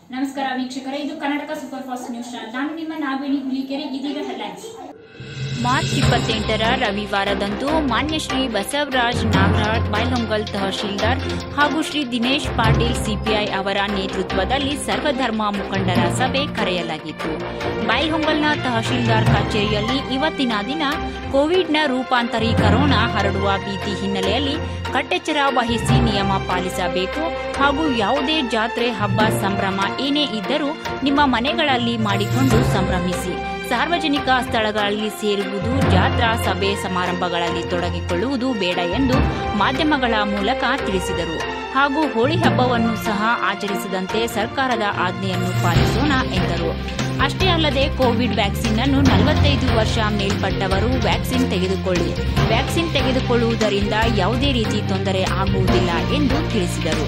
ನಮಸ್ಕಾರ ವೀಕ್ಷಕರೇ ಇದು Karnataka super fast news channel ನಾನು ನಿಮ್ಮ ನಾಗವೇಣಿ ಹುಲಿಕೆರೆ ಇದೀಗ ಹೆಡ್ಲೈನ್ಸ್ ಮಾರ್ಚ್ ಇಪ್ಪತ್ತೆಂಟರ ರವಿವಾರದಂದು ಮಾನ್ಯ ಶ್ರೀ ಬಸವರಾಜ್ ನಾಗರಾಳ್ ಬೈಲಹೊಂಗಲ್ ತಹಶೀಲ್ದಾರ್ ಹಾಗೂ ಶ್ರೀ ದಿನೇಶ್ ಪಾಟೀಲ್ ಸಿಪಿಐ ಅವರ ನೇತೃತ್ವದಲ್ಲಿ ಸರ್ವಧರ್ಮ ಮುಖಂಡರ ಸಭೆ ಕರೆಯಲಾಗಿತ್ತು ಬೈಲಹೊಂಗಲ್ನ ತಹಶೀಲ್ದಾರ್ ಕಚೇರಿಯಲ್ಲಿ ಇವತ್ತಿನ ದಿನ ಕೋವಿಡ್ನ ರೂಪಾಂತರಿ ಕರೋನಾ ಹರಡುವ ಭೀತಿ ಹಿನ್ನೆಲೆಯಲ್ಲಿ ಕಟ್ಟೆಚ್ಚರ ವಹಿಸಿ ನಿಯಮ ಪಾಲಿಸಬೇಕು ಹಾಗೂ ಯಾವುದೇ ಜಾತ್ರೆ ಹಬ್ಬ ಸಂಭ್ರಮ ಏನೇ ಇದ್ದರೂ ನಿಮ್ಮ ಮನೆಗಳಲ್ಲಿ ಮಾಡಿಕೊಂಡು ಸಂಭ್ರಮಿಸಿ ಸಾರ್ವಜನಿಕ ಸ್ಥಳಗಳಲ್ಲಿ ಸೇರುವುದು ಜಾತ್ರಾ ಸಭೆ ಸಮಾರಂಭಗಳಲ್ಲಿ ತೊಡಗಿಕೊಳ್ಳುವುದು ಬೇಡ ಎಂದು ಮಾಧ್ಯಮಗಳ ಮೂಲಕ ತಿಳಿಸಿದರು ಹಾಗೂ ಹೋಳಿ ಹಬ್ಬವನ್ನು ಸಹ ಆಚರಿಸದಂತೆ ಸರ್ಕಾರದ ಆಜ್ಞೆಯನ್ನು ಪಾಲಿಸೋಣ ಎಂದರು ಅಷ್ಟೇ ಅಲ್ಲದೆ ಕೋವಿಡ್ ವ್ಯಾಕ್ಸಿನ್ ಅನ್ನು ನಲವತ್ತೈದು ವರ್ಷ ಮೇಲ್ಪಟ್ಟವರು ವ್ಯಾಕ್ಸಿನ್ ತೆಗೆದುಕೊಳ್ಳಿ ವ್ಯಾಕ್ಸಿನ್ ತೆಗೆದುಕೊಳ್ಳುವುದರಿಂದ ಯಾವುದೇ ರೀತಿ ತೊಂದರೆ ಆಗುವುದಿಲ್ಲ ಎಂದು ತಿಳಿಸಿದರು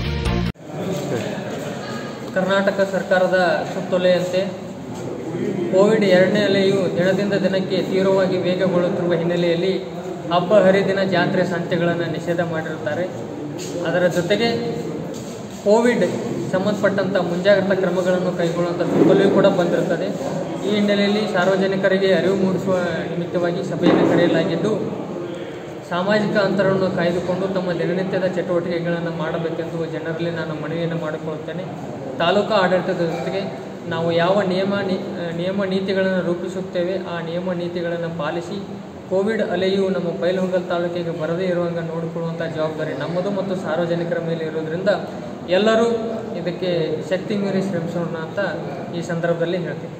ಕರ್ನಾಟಕ ಸರ್ಕಾರದ ಸುತ್ತೋಲೆಯಂತೆ ಕೋವಿಡ್ ಎರಡನೇ ಅಲೆಯು ದಿನದಿಂದ ದಿನಕ್ಕೆ ತೀವ್ರವಾಗಿ ವೇಗಗೊಳ್ಳುತ್ತಿರುವ ಹಿನ್ನೆಲೆಯಲ್ಲಿ ಹಬ್ಬ ಹರಿದಿನ ಜಾತ್ರೆ ಸಂತೆಗಳನ್ನು ನಿಷೇಧ ಮಾಡಿರುತ್ತಾರೆ ಅದರ ಜೊತೆಗೆ ಕೋವಿಡ್ ಸಂಬಂಧಪಟ್ಟಂಥ ಮುಂಜಾಗ್ರತಾ ಕ್ರಮಗಳನ್ನು ಕೈಗೊಳ್ಳುವಂಥ ಸುತ್ತೋಲೆಯೂ ಕೂಡ ಬಂದಿರುತ್ತದೆ ಈ ಹಿನ್ನೆಲೆಯಲ್ಲಿ ಸಾರ್ವಜನಿಕರಿಗೆ ಅರಿವು ಮೂಡಿಸುವ ನಿಮಿತ್ತವಾಗಿ ಸಭೆಯನ್ನು ಕರೆಯಲಾಗಿದ್ದು ಸಾಮಾಜಿಕ ಅಂತರವನ್ನು ಕಾಯ್ದುಕೊಂಡು ತಮ್ಮ ದಿನನಿತ್ಯದ ಚಟುವಟಿಕೆಗಳನ್ನು ಮಾಡಬೇಕೆಂದು ಜನರಲ್ಲಿ ನಾನು ಮನವಿಯನ್ನು ಮಾಡಿಕೊಳ್ಳುತ್ತೇನೆ ತಾಲೂಕಾ ಆಡಳಿತದ ಜೊತೆಗೆ ನಾವು ಯಾವ ನಿಯಮ ನಿ ನಿಯಮ ನೀತಿಗಳನ್ನು ರೂಪಿಸುತ್ತೇವೆ ಆ ನಿಯಮ ನೀತಿಗಳನ್ನು ಪಾಲಿಸಿ ಕೋವಿಡ್ ಅಲೆಯು ನಮ್ಮ ಬೈಲಹೊಂಗಲ್ ತಾಲೂಕಿಗೆ ಬರದೇ ಇರುವಂಗೆ ನೋಡಿಕೊಳ್ಳುವಂಥ ಜವಾಬ್ದಾರಿ ನಮ್ಮದು ಮತ್ತು ಸಾರ್ವಜನಿಕರ ಮೇಲೆ ಇರೋದ್ರಿಂದ ಎಲ್ಲರೂ ಇದಕ್ಕೆ ಶಕ್ತಿ ಮೀರಿ ಶ್ರಮಿಸೋಣ ಅಂತ ಈ ಸಂದರ್ಭದಲ್ಲಿ ಹೇಳ್ತೀನಿ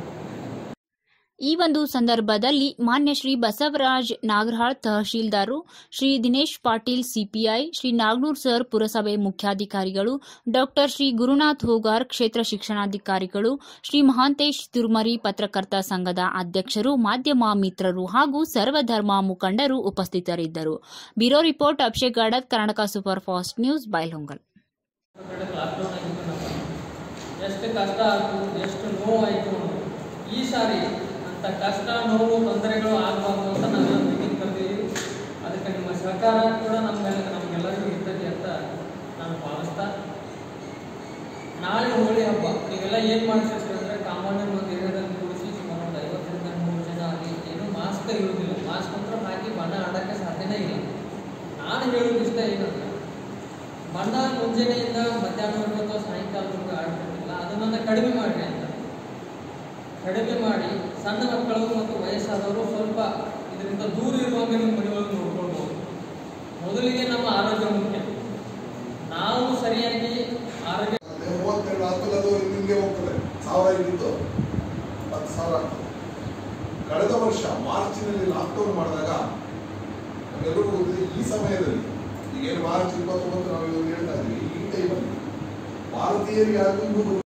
ಈ ಒಂದು ಸಂದರ್ಭದಲ್ಲಿ ಮಾನ್ಯ ಶ್ರೀ ಬಸವರಾಜ್ ನಾಗರಾಳ್ ತಹಶೀಲ್ದಾರು ಶ್ರೀ ದಿನೇಶ್ ಪಾಟೀಲ್ ಸಿಪಿಐ ಶ್ರೀ ನಾಗನೂರ್ ಸರ್ ಪುರಸಭೆ ಮುಖ್ಯಾಧಿಕಾರಿಗಳು ಡಾಕ್ಟರ್ ಶ್ರೀ ಗುರುನಾಥ್ ಹೋಗಾರ್ ಕ್ಷೇತ್ರ ಶಿಕ್ಷಣಾಧಿಕಾರಿಗಳು ಶ್ರೀ ಮಹಾಂತೇಶ್ ತುರ್ಮರಿ ಪತ್ರಕರ್ತ ಸಂಘದ ಅಧ್ಯಕ್ಷರು ಮಾಧ್ಯಮ ಮಿತ್ರರು ಹಾಗೂ ಸರ್ವಧರ್ಮ ಮುಖಂಡರು ಉಪಸ್ಥಿತರಿದ್ದರು bureau report Abhishek Gadat Karnataka super fast news Bailhongal lockdown ಆಗಿತ್ತು ನಮಗೆ ಎಷ್ಟು ಕಷ್ಟ ಆಯಿತು ಎಷ್ಟು ನೋವು ಆಯಿತು ಈ ಸಾರಿ ಅಂತ ಕಷ್ಟ ನೋವು ತೊಂದರೆಗಳು ಆಗಬಾರ್ದು ಅಂತ ನಾವೆಲ್ಲ ಮೀಟಿಂಗ್ ಕರೆದಿದ್ದೀವಿ ಅದಕ್ಕೆ ನಿಮ್ಮ ಸಹಕಾರ ಕೂಡ ನಮ್ಮೆಲ್ಲ ನಮಗೆಲ್ಲರಿಗೂ ಇರ್ತದೆ ಅಂತ ನಾನು ಭಾವಿಸ್ತಾ ನಾಳೆ ಹೋಳಿ ಹಬ್ಬ ನೀವೆಲ್ಲ ಏನು ಮಾಡ್ತಿರ್ತೀರಿ ಅಂದರೆ ಕಾಂಪೌಂಡರ್ ಒಂದು ಏರಿಯಾದಲ್ಲಿ ಕೂಡಿಸಿ ಸುಮಾರು ಒಂದು ಐವತ್ತರಿಂದ ನೂರು ಜನ ಆಗಲಿ ಏನು ಮಾಸ್ಕ್ ಇರುವುದಿಲ್ಲ ಮಾಸ್ಕ್ ಮಾತ್ರ ಹಾಕಿ ಬಣ್ಣ ಆಡೋಕ್ಕೆ ಸಾಧ್ಯನೇ ಇಲ್ಲ ನಾನು ಹೇಳೋದು ಇಷ್ಟ ಏನಂದ್ರೆ ಬಣ್ಣ ಮುಂಜಾನೆಯಿಂದ ಮಧ್ಯಾಹ್ನವರೆಗೂ ಅಥವಾ ಸಾಯಂಕಾಲವರೆಗೂ ಆಡ್ತಿರ್ತಿಲ್ಲ ಅದನ್ನು ಕಡಿಮೆ ಮಾಡಿರಿ ಅಂತ ಕಡಿಮೆ ಮಾಡಿ ಸಣ್ಣ ಮಕ್ಕಳು ಮತ್ತು ವಯಸ್ಸಾದವರು ಸ್ವಲ್ಪ ಇದರಿಂದ ದೂರ ಇರುವಾಗ ನಿಮ್ಮ ಮನೆಯೊಳಗೆ ನೋಡ್ಕೊಳ್ಬೋದು ಮೊದಲಿಗೆ ನಮ್ಮ ಆರೋಗ್ಯ ಮುಖ್ಯ ನಾವು ಸರಿಯಾಗಿ ಆರೋಗ್ಯ ಅದೇ ಮೂವತ್ತೆರಡು ಆದ್ಮೇಲೆ ಅದು ನಿಮಗೆ ಹೋಗ್ತದೆ ಸಾವಿರ ಇದ್ದಿದ್ದು ಹತ್ತು ಸಾವಿರ ಆಗ್ತದೆ ಕಳೆದ ವರ್ಷ ಮಾರ್ಚಿನಲ್ಲಿ ಲಾಕ್ಡೌನ್ ಮಾಡಿದಾಗ ನಮ್ಗೆಲ್ಲರಿಗೂ ಗೊತ್ತಿದೆ ಈ ಸಮಯದಲ್ಲಿ ಈಗೇನು ಮಾರ್ಚ್ ಇಪ್ಪತ್ತೊಂಬತ್ತು ನಾವು ಇವಾಗ ಹೇಳ್ತಾ ಇದ್ದೀವಿ ಈ ಟೈಮಲ್ಲಿ ಭಾರತೀಯರಿಗೆ ಹಾಗೂ ಇನ್ನೂ